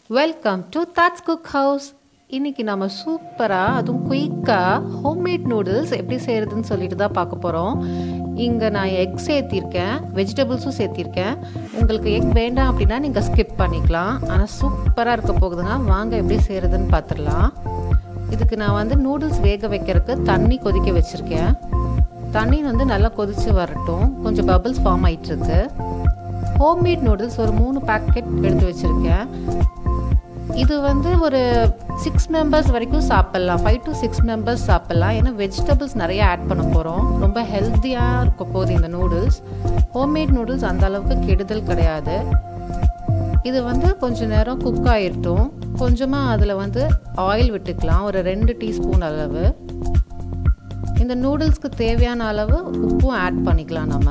welcome to thoughts cook house இன்னைக்கு நம்ம சூப்பராக அதுவும் குயிக்காக ஹோம்மேட் நூடுல்ஸ் எப்படி செய்கிறதுன்னு சொல்லிட்டு தான் பார்க்க போகிறோம் இங்கே நான் எக் சேர்த்திருக்கேன் வெஜிடபிள்ஸும் சேர்த்திருக்கேன் உங்களுக்கு எக் வேண்டாம் அப்படின்னா நீங்கள் ஸ்கிப் பண்ணிக்கலாம் ஆனால் சூப்பராக இருக்க போகுதுங்க வாங்க எப்படி செய்கிறதுன்னு பார்த்துடலாம் இதுக்கு நான் வந்து நூடுல்ஸ் வேக வைக்கிறதுக்கு தண்ணி கொதிக்க வச்சுருக்கேன் தண்ணி வந்து நல்லா கொதித்து வரட்டும் கொஞ்சம் பபிள்ஸ் ஃபார்ம் ஆகிட்டுருக்கு ஹோம்மேட் நூடுல்ஸ் ஒரு மூணு பேக்கெட் எடுத்து வச்சுருக்கேன் இது வந்து ஒரு சிக்ஸ் மெம்பர்ஸ் வரைக்கும் சாப்பிட்லாம் ஃபைவ் டு சிக்ஸ் மெம்பர்ஸ் சாப்பிட்லாம் ஏன்னா வெஜிடபிள்ஸ் நிறைய ஆட் பண்ண போகிறோம் ரொம்ப ஹெல்த்தியாக இருக்க போகுது இந்த நூடுல்ஸ் ஹோம்மேட் நூடுல்ஸ் அந்த அளவுக்கு கெடுதல் கிடையாது இது வந்து கொஞ்ச நேரம் குக் ஆகிருட்டும் கொஞ்சமாக அதில் வந்து ஆயில் விட்டுக்கலாம் ஒரு ரெண்டு டீஸ்பூன் அளவு இந்த நூடுல்ஸ்க்கு தேவையான அளவு உப்பும் ஆட் பண்ணிக்கலாம் நம்ம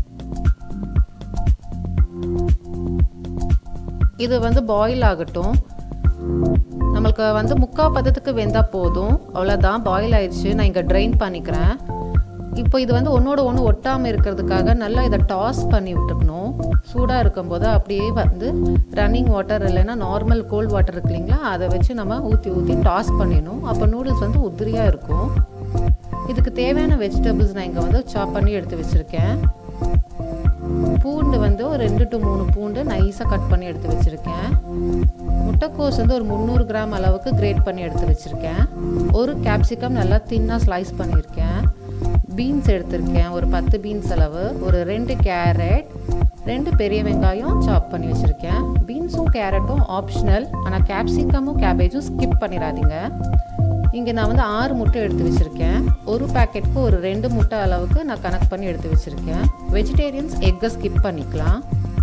இது வந்து பாயில் ஆகட்டும் நம்மளுக்கு வந்து முக்கால் பதத்துக்கு வெந்தால் போதும் அவ்வளோதான் பாயில் ஆயிடுச்சு நான் இங்கே ட்ரைன் பண்ணிக்கிறேன் இப்போ இது வந்து ஒன்றோட ஒன்று ஒட்டாமல் இருக்கிறதுக்காக நல்லா இதை டாஸ் பண்ணி விட்டுக்கணும் சூடாக இருக்கும்போது அப்படியே வந்து ரன்னிங் வாட்டர் இல்லைன்னா நார்மல் கோல்ட் வாட்டர் இருக்கு இல்லைங்களா அதை வச்சு நம்ம ஊற்றி ஊற்றி டாஸ் பண்ணிடணும் அப்போ நூடுல்ஸ் வந்து உதிரியாக இருக்கும் இதுக்கு தேவையான வெஜிடபிள்ஸ் நான் இங்கே வந்து சாப் பண்ணி எடுத்து வச்சுருக்கேன் பூண்டு வந்து ஒரு ரெண்டு டு மூணு பூண்டு நைஸாக கட் பண்ணி எடுத்து வச்சுருக்கேன் முட்டைக்கோஸ் வந்து ஒரு முந்நூறு கிராம் அளவுக்கு கிரேட் பண்ணி எடுத்து வச்சுருக்கேன் ஒரு கேப்சிகம் நல்லா தின்னாக ஸ்லைஸ் பண்ணியிருக்கேன் பீன்ஸ் எடுத்திருக்கேன் ஒரு பத்து பீன்ஸ் அளவு ஒரு ரெண்டு கேரட் ரெண்டு பெரிய வெங்காயம் சாப் பண்ணி வச்சுருக்கேன் பீன்ஸும் கேரட்டும் ஆப்ஷனல் ஆனால் கேப்சிகமும் கேபேஜும் ஸ்கிப் பண்ணிடாதீங்க இங்கே நான் வந்து ஆறு முட்டை எடுத்து வச்சுருக்கேன் ஒரு பேக்கெட்டுக்கு ஒரு ரெண்டு முட்டை அளவுக்கு நான் கனெக்ட் பண்ணி எடுத்து வச்சுருக்கேன் வெஜிடேரியன்ஸ் எக்கை ஸ்கிப் பண்ணிக்கலாம்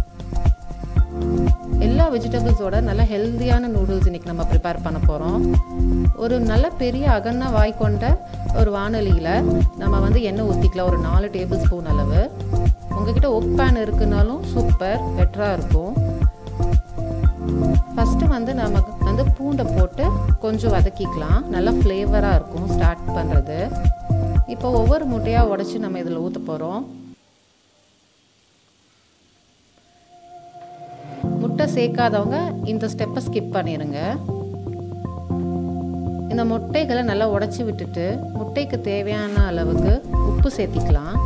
எல்லா வெஜிடபிள்ஸோட நல்ல ஹெல்த்தியான நூடுல்ஸ் இன்றைக்கி நம்ம ப்ரிப்பேர் பண்ண போகிறோம் ஒரு நல்ல பெரிய அகன்னா வாய் கொண்ட ஒரு வானொலியில் நம்ம வந்து எண்ணெய் ஊற்றிக்கலாம் ஒரு நாலு டேபிள் ஸ்பூன் அளவு உங்ககிட்ட ஒக் பேன் இருக்குனாலும் சூப்பர் பெட்டராக இருக்கும் ஃபஸ்ட்டு வந்து நமக்கு வந்து பூண்டை போட்டு கொஞ்சம் வதக்கிக்கலாம் நல்லா ஃப்ளேவராக இருக்கும் ஸ்டார்ட் பண்ணுறது இப்போ ஒவ்வொரு முட்டையாக உடச்சி நம்ம இதில் ஊற்ற போகிறோம் முட்டை சேர்க்காதவங்க இந்த ஸ்டெப்பை ஸ்கிப் பண்ணிடுங்க இந்த முட்டைகளை நல்லா உடச்சி விட்டுட்டு முட்டைக்கு தேவையான அளவுக்கு உப்பு சேர்த்திக்கலாம்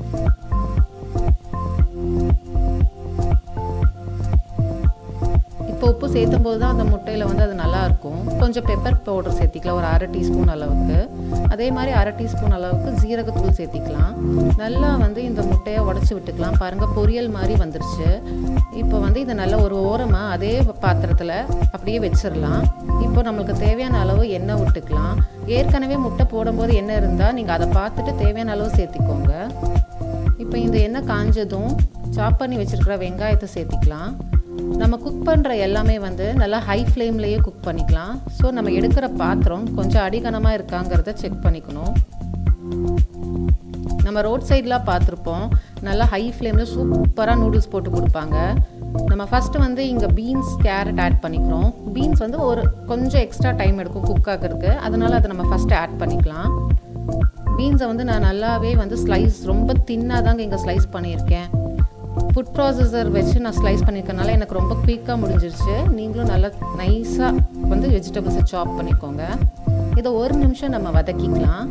இப்போ உப்பு சேர்த்தும் போது தான் அந்த முட்டையில் வந்து அது நல்லாயிருக்கும் கொஞ்சம் பெப்பர் பவுடர் சேர்த்திக்கலாம் ஒரு அரை டீஸ்பூன் அளவுக்கு அதே மாதிரி அரை டீஸ்பூன் அளவுக்கு ஜீரகத்தூள் சேர்த்திக்கலாம் நல்லா வந்து இந்த முட்டையை உடச்சி விட்டுக்கலாம் பாருங்கள் பொரியல் மாதிரி வந்துருச்சு இப்போ வந்து இதை நல்லா ஒரு ஓரமாக அதே பாத்திரத்தில் அப்படியே வச்சிடலாம் இப்போ நம்மளுக்கு தேவையான அளவு எண்ணெய் விட்டுக்கலாம் ஏற்கனவே முட்டை போடும்போது எண்ணெய் இருந்தால் நீங்கள் அதை பார்த்துட்டு தேவையான அளவு சேர்த்திக்கோங்க இப்போ இந்த எண்ணெய் காஞ்சதும் சாப் பண்ணி வச்சுருக்கிற வெங்காயத்தை சேர்த்திக்கலாம் நம்ம குக் பண்ணுற எல்லாமே வந்து நல்லா ஹை ஃப்ளேம்லேயே குக் பண்ணிக்கலாம் ஸோ நம்ம எடுக்கிற பாத்திரம் கொஞ்சம் அடிகனமாக இருக்காங்கிறத செக் பண்ணிக்கணும் நம்ம ரோட் சைட்லாம் பார்த்துருப்போம் நல்லா ஹை ஃப்ளேமில் சூப்பராக நூடுல்ஸ் போட்டு கொடுப்பாங்க நம்ம ஃபஸ்ட்டு வந்து இங்கே பீன்ஸ் கேரட் ஆட் பண்ணிக்கிறோம் பீன்ஸ் வந்து ஒரு கொஞ்சம் எக்ஸ்ட்ரா டைம் எடுக்கும் குக் ஆகிறதுக்கு அதனால் அதை நம்ம ஃபஸ்ட்டு ஆட் பண்ணிக்கலாம் பீன்ஸை வந்து நான் நல்லாவே வந்து ஸ்லைஸ் ரொம்ப தின்னாக தாங்க இங்கே ஸ்லைஸ் பண்ணியிருக்கேன் ஃபுட் ப்ராசஸர் வச்சு நான் ஸ்லைஸ் பண்ணியிருக்கனால எனக்கு ரொம்ப குயிக்காக முடிஞ்சிருச்சு நீங்களும் நல்லா நைஸாக வந்து வெஜிடபிள்ஸை சாப் பண்ணிக்கோங்க இதை ஒரு நிமிஷம் நம்ம வதக்கிக்கலாம்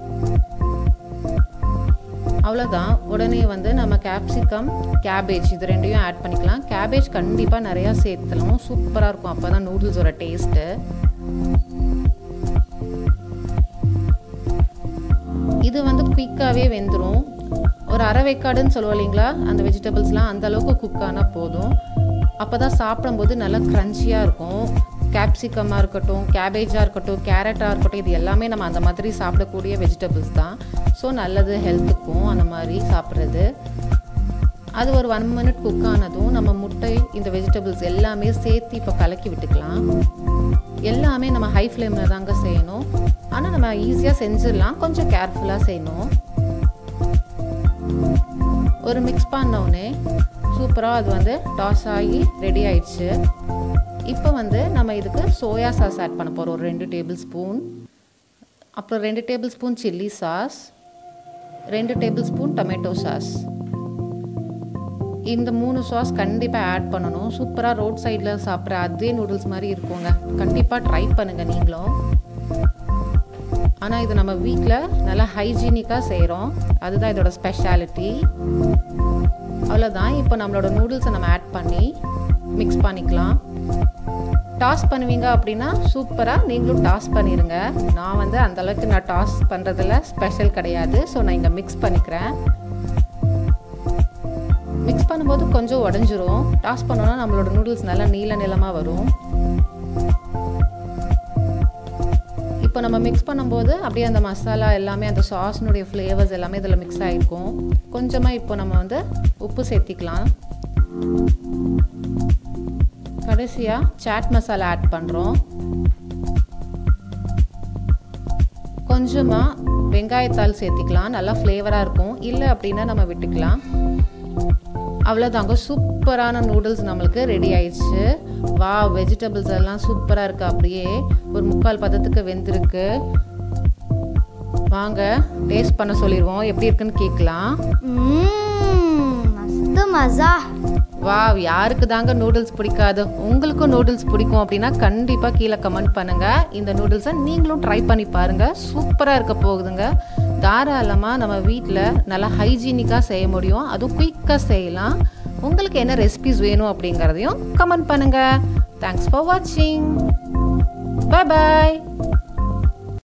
அவ்வளோதான் உடனே வந்து நம்ம கேப்சிகம் கேபேஜ் இது ரெண்டையும் ஆட் பண்ணிக்கலாம் கேபேஜ் கண்டிப்பாக நிறையா சேர்த்தலாம் சூப்பராக இருக்கும் அப்போ தான் நூடுல்ஸோட டேஸ்ட்டு இது வந்து குயிக்காகவே வெந்துடும் ஒரு அரை வேக்காடுன்னு சொல்லுவோம் இல்லைங்களா அந்த வெஜிடபிள்ஸ்லாம் அந்த அளவுக்கு குக் ஆனால் போதும் அப்போ தான் சாப்பிடும்போது நல்லா க்ரன்ச்சியாக இருக்கும் கேப்சிகமாக இருக்கட்டும் கேபேஜாக இருக்கட்டும் கேரட்டாக இருக்கட்டும் இது எல்லாமே நம்ம அந்த மாதிரி சாப்பிடக்கூடிய வெஜிடபிள்ஸ் தான் ஸோ நல்லது ஹெல்த்துக்கும் அந்த மாதிரி சாப்பிட்றது அது ஒரு ஒன் மினிட் குக் ஆனதும் நம்ம முட்டை இந்த வெஜிடபிள்ஸ் எல்லாமே சேர்த்து இப்போ கலக்கி விட்டுக்கலாம் எல்லாமே நம்ம ஹை ஃப்ளேமில் தாங்க செய்யணும் ஆனால் நம்ம ஈஸியாக செஞ்சிடலாம் கொஞ்சம் கேர்ஃபுல்லாக செய்யணும் ஒரு மிக்ஸ் பண்ணோடனே சூப்பராக அது வந்து டாஸ் ஆகி ரெடி ஆயிடுச்சு இப்போ வந்து நம்ம இதுக்கு சோயா சாஸ் ஆட் பண்ண போகிறோம் ஒரு ரெண்டு டேபிள் ஸ்பூன் அப்புறம் ரெண்டு டேபிள் ஸ்பூன் சில்லி சாஸ் ரெண்டு டேபிள் ஸ்பூன் டொமேட்டோ சாஸ் இந்த மூணு சாஸ் கண்டிப்பாக ஆட் பண்ணணும் சூப்பராக ரோட் சைடில் சாப்பிட்ற அதே நூடுல்ஸ் மாதிரி இருக்குங்க கண்டிப்பாக ட்ரை பண்ணுங்கள் நீங்களும் ஆனால் இது நம்ம வீட்டில் நல்லா ஹைஜீனிக்காக செய்கிறோம் அதுதான் இதோட ஸ்பெஷாலிட்டி அவ்வளோதான் இப்போ நம்மளோட நூடுல்ஸை நம்ம ஆட் பண்ணி மிக்ஸ் பண்ணிக்கலாம் டாஸ் பண்ணுவீங்க அப்படின்னா சூப்பராக நீங்களும் டாஸ் பண்ணிடுங்க நான் வந்து அந்தளவுக்கு நான் டாஸ் பண்ணுறதுல ஸ்பெஷல் கிடையாது ஸோ நான் இங்கே மிக்ஸ் பண்ணிக்கிறேன் மிக்ஸ் பண்ணும்போது கொஞ்சம் உடஞ்சிரும் டாஸ் பண்ணோன்னா நம்மளோட நூடுல்ஸ் நல்லா நீல நிலமாக வரும் இப்போ நம்ம மிக்ஸ் பண்ணும்போது அப்படியே அந்த மசாலா எல்லாமே அந்த சாஸ்னுடைய ஃப்ளேவர்ஸ் எல்லாமே இதில் மிக்ஸ் ஆகிருக்கும் கொஞ்சமாக இப்போ நம்ம வந்து உப்பு சேர்த்திக்கலாம் கடைசியாக சாட் மசாலா ஆட் பண்ணுறோம் கொஞ்சமாக வெங்காயத்தாள் சேர்த்திக்கலாம் நல்லா ஃப்ளேவராக இருக்கும் இல்லை அப்படின்னா நம்ம விட்டுக்கலாம் அவ்வளோதாங்க சூப்பரான நூடுல்ஸ் நம்மளுக்கு ரெடி ஆயிடுச்சு வா வெஜிடபிள்ஸ் எல்லாம் சூப்பராக இருக்குது அப்படியே ஒரு முக்கால் பதத்துக்கு வெந்திருக்கு வாங்க டேஸ்ட் பண்ண சொல்லிடுவோம் எப்படி இருக்குன்னு கேட்கலாம் மஸ்து மசா வா யாருக்கு தாங்க நூடுல்ஸ் பிடிக்காது உங்களுக்கும் நூடுல்ஸ் பிடிக்கும் அப்படின்னா கண்டிப்பாக கீழே கமெண்ட் பண்ணுங்கள் இந்த நூடுல்ஸை நீங்களும் ட்ரை பண்ணி பாருங்கள் சூப்பராக இருக்க போகுதுங்க தாராளமாக நம்ம வீட்டில் நல்லா ஹைஜீனிக்காக செய்ய முடியும் அதுவும் குயிக்காக செய்யலாம் உங்களுக்கு என்ன ரெசிபிஸ் வேணும் அப்படிங்கிறதையும் கமெண்ட் பண்ணுங்கள் தேங்க்ஸ் ஃபார் வாட்சிங் பாய் பாய்